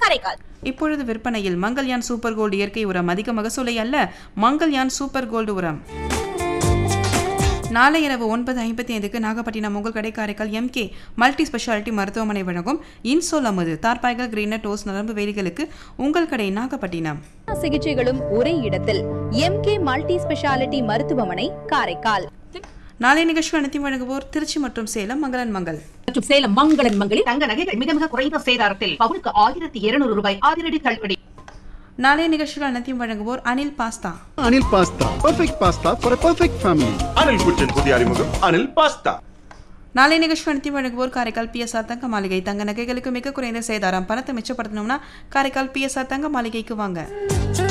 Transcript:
காரைக்கால் இப்பொழுது விற்பனையில் Mangalyaan super gold இயற்கை உரம் அதிக மகசூலை அல்ல மங்கள்யான் சூப்பர் கோல்டு உரம் நாளை இரவு ஒன்பது ஐம்பத்தி ஐந்துக்கு நாகப்பட்டினம் உங்கள் கடை காரைக்கால் எம்கே மல்டி ஸ்பெஷாலிட்டி மருத்துவமனை வழங்கும் இன்சோல் அமுது தார்பாய்கள் கிரீனர் டோஸ் நரம்பு வேலிகளுக்கு உங்கள் கடை நாகப்பட்டினம் சிகிச்சைகளும் ஒரே இடத்தில் எம்கே மல்டி ஸ்பெஷாலிட்டி மருத்துவமனை காரைக்கால் நாளை நிகழ்ச்சி அனைத்தையும் வழங்குவோர் திருச்சி மற்றும் சேலம் மங்களன் மங்கள் மற்றும் சேலம் மங்களன் மங்களில் தங்க நகைகள் மிக மிக குறைந்த சேதாரத்தில் பவுனுக்கு ஆயிரத்தி இருநூறு ரூபாய் அதிரடி தள்ளுபடி நாளைய நிகழ்ச்சிகள் அனைத்தையும் வழங்குவோர் Anil pasta Anil Pasta. Perfect pasta for a perfect family. Anil குச்சின் புதிய அறிமுகம் அனில் பாஸ்தா நாளை நிகழ்ச்சி அனைத்தையும் வழங்குவோர் காரைக்கால் பிஎஸ்ஆர் தங்க மாளிகை தங்க நகைகளுக்கு மிக குறைந்த சேதாரம் பணத்தை மிச்சப்படுத்தணும்னா காரைக்கால் பிஎஸ்ஆர் தங்க மாளிகைக்கு வாங்க